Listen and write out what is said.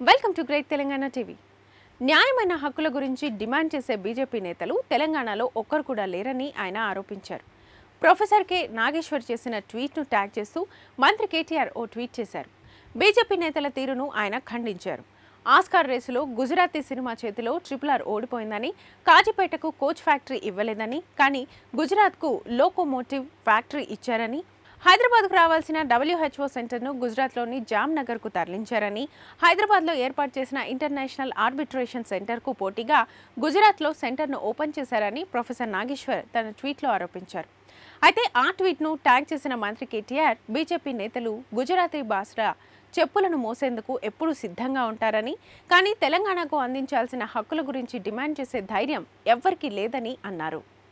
welcome to great Telangana TV న్యాయమైన హక్కుల గురించి డిమాండ్ చేసే బీజేపీ నేతలు తెలంగాణలో ఒక్కరు కూడా లేరని ఆయన ఆరోపించారు ప్రొఫెసర్ కె నాగేశ్వర్ చేసిన ట్వీట్ను ట్యాగ్ చేస్తూ మంత్రి కేటీఆర్ ఓ ట్వీట్ చేశారు బీజేపీ నేతల తీరును ఆయన ఖండించారు ఆస్కార్ రేసులో గుజరాతీ సినిమా చేతిలో ట్రిపుల్ ఆర్ ఓడిపోయిందని కాజీపేటకు కోచ్ ఫ్యాక్టరీ ఇవ్వలేదని కానీ గుజరాత్కు లోకోమోటివ్ ఫ్యాక్టరీ ఇచ్చారని హైదరాబాద్కు రావాల్సిన డబ్ల్యూహెచ్ఓ సెంటర్ను గుజరాత్లోని జామ్నగర్కు తరలించారని హైదరాబాద్లో ఏర్పాటు చేసిన ఇంటర్నేషనల్ ఆర్బిట్రేషన్ సెంటర్కు పోటీగా గుజరాత్లో సెంటర్ను ఓపెన్ చేశారని ప్రొఫెసర్ నాగేశ్వర్ తన ట్వీట్లో ఆరోపించారు అయితే ఆ ట్వీట్ను ట్యాగ్ చేసిన మంత్రి కేటీఆర్ బీజేపీ నేతలు గుజరాతీ భాష చెప్పులను మోసేందుకు ఎప్పుడూ సిద్ధంగా ఉంటారని కానీ తెలంగాణకు అందించాల్సిన హక్కుల గురించి డిమాండ్ చేసే ధైర్యం ఎవ్వరికీ లేదని అన్నారు